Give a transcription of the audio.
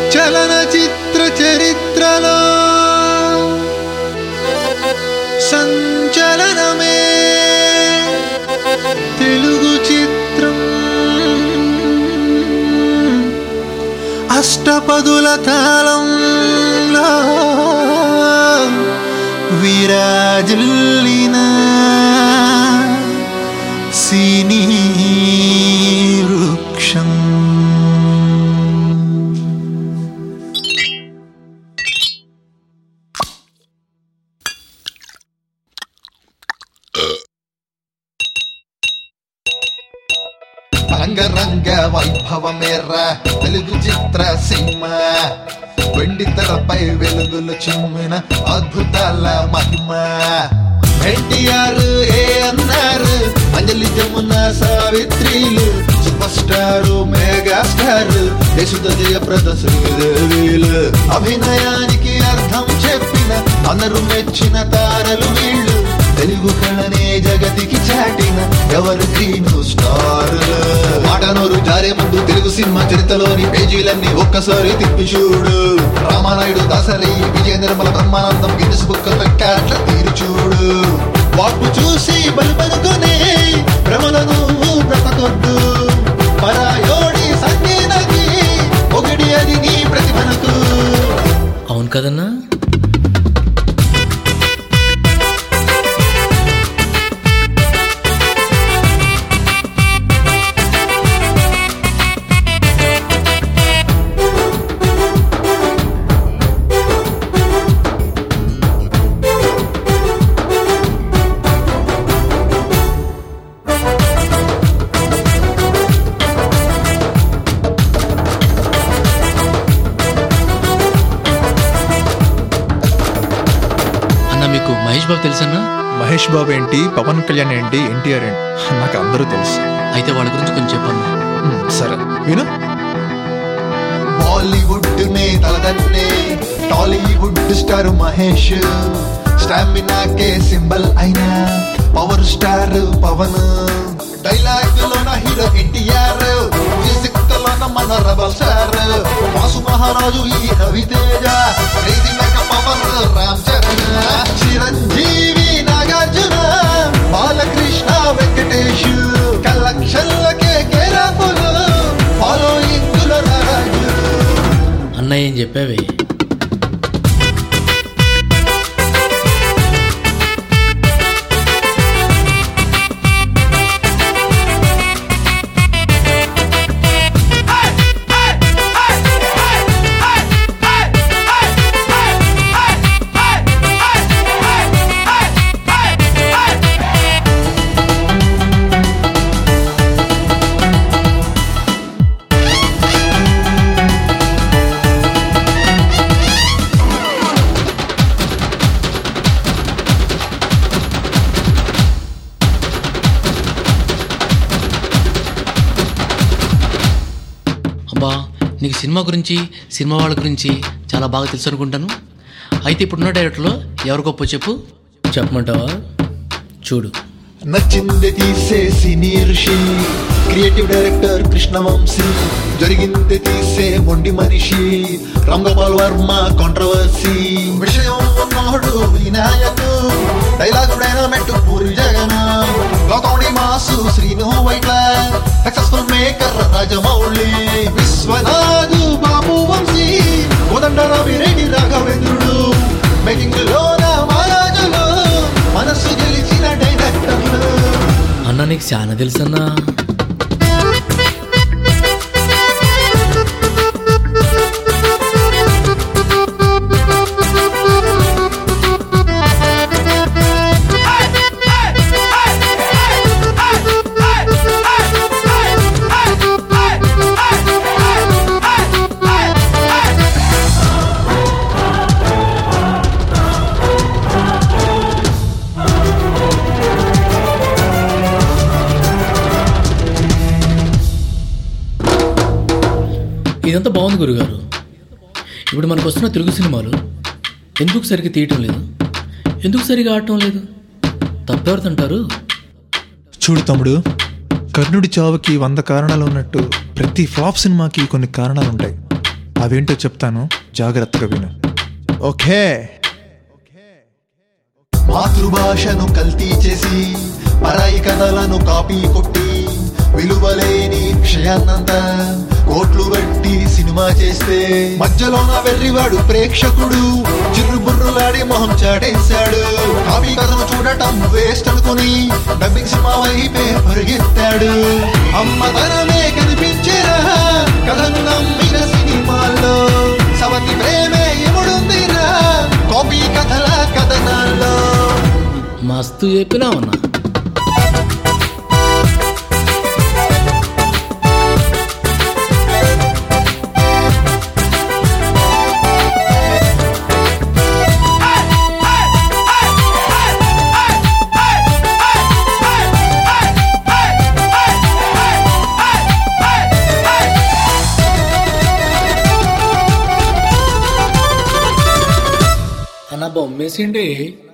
చలనచిత్ర చరిత్రలో సంచలనమే తెలుగు చిత్రం అష్టపదుల తాళంలో విరాజిల్లిన సినీ వృక్షం రంగరంగ వైభవమేర తెలుగు చిత్ర సీమ వెండి తెరపై వెలుగులు చిమ్మిన అద్భుతాల మహిమ ఎన్టీఆర్ ఏ అన్నారు అంజలి జమున సావిత్రిలు సూపర్ స్టార్ మెగా స్టార్ యశుద జయప్రద శ్రీదేవిలు అభినయానికి అర్థం చెప్పిన అందరూ మెచ్చిన తారలు వీళ్ళు తెలుగు కళనే జగతికి చాటిన ఎవరు గ్రీన్ స్టార్ మాటనూరు జారే ముందు తెలుగు సినిమా చరిత్రలోని పేజీలన్నీ ఒక్కసారి తిప్పి చూడు రామానాయుడు దాసరి విజయ నిర్మల బ్రహ్మానందం గిన్నెస్ బుక్ రికార్డుల తీరు చూడు వాపు చూసి బలుపనుకునే భ్రమలను బ్రతకొద్దు పరాయోడి సంగీతకి ఒకటి అది నీ ప్రతిభనకు అవును కదన్నా అన్న మీకు మహేష్ బాబు తెలుసన్నా మహేష్ బాబు ఏంటి పవన్ కళ్యాణ్ ఏంటి ఎన్టీఆర్ ఏంటి నాకు అందరూ తెలుసు అయితే వాళ్ళ గురించి కొంచెం చెప్పన్నా మ్, సరే విను బాలీవుడ్ నే తలదన్నే టాలీవుడ్ స్టార్ మహేష్ స్టామినాకే సింబల్ అయినా పవర్ స్టార్ పవన్ డైలాగ్ లోన హీరో ఎన్టీఆర్ మ్యూజిక్ లోన మన రెబల్ స్టార్ వాసు మహారాజు ఈ Raviteja crazy mega power Ram Charan Chiranjeevi Nagarjuna Balakrishna Venkatesh కలక్షన్లకే కేరాఫుల్ ఫాలోయింగ్ రాజు అన్న ఏం చెప్పావే అబ్బా నీకు సినిమా గురించి సినిమా వాళ్ళ గురించి చాలా బాగా తెలుసు అనుకుంటాను అయితే ఇప్పుడున్న డైరెక్టర్లో ఎవరు గొప్ప చెప్పు చెప్పమంటావా చూడు నచ్చింది తీసే సినీ ఋషి క్రియేటివ్ డైరెక్టర్ కృష్ణవంశీ జరిగింది తీసే మొండి మనిషి రామ్గోపాల్ వర్మ కాంట్రవర్సీ విషయం ఉన్నోడు వినాయకు డైలాగ్ డైనామెట్ పూరి జగన్ లోకౌడి mass Srinu Vaitla successful maker Rajamouli Viswanath Babu Vamsi Kodandarami Reddy రాఘవేంద్రుడు మేకింగ్ లోన మహారాజులు మనస్సు గెలిచిన డైరెక్టర్లు అన్న నీకు చాలా తెలుసన్నా ఇదంతా బాగుంది గురుగారు ఇప్పుడు మనకు వస్తున్న తెలుగు సినిమాలు ఎందుకు సరిగ్గా తీయటం లేదు ఎందుకు సరిగా ఆడటం లేదు తప్పెవరిదంటారు చూడు తమ్ముడు కర్ణుడి చావుకి వంద కారణాలు ఉన్నట్టు ప్రతి ఫ్లాప్ సినిమాకి కొన్ని కారణాలు ఉంటాయి అవేంటో చెప్తాను జాగ్రత్తగా విను ఓకే మాతృభాషను కల్తీ చేసి పరాయి కథలను కాపీ కొట్టి విలువలేని విషయాన్నంతా కోట్లు బట్టి సినిమా చేస్తే మధ్యలోన వెర్రివాడు ప్రేక్షకుడు చిర్రు బుర్రులాడి మొహం చాటేశాడు కాపీ కథను చూడటం వేస్ట్ అనుకుని డబ్బింగ్ సినిమా వైపే పరిగెత్తాడు అమ్మతనమే కనిపించేరా కథను నమ్మిన సినిమాల్లో సవతి ప్రేమే ఎముడుందిరా కాపీ కథల కథనాల్లో మస్తు చెప్పినావన్నా అన్న బొమ్మేసిండి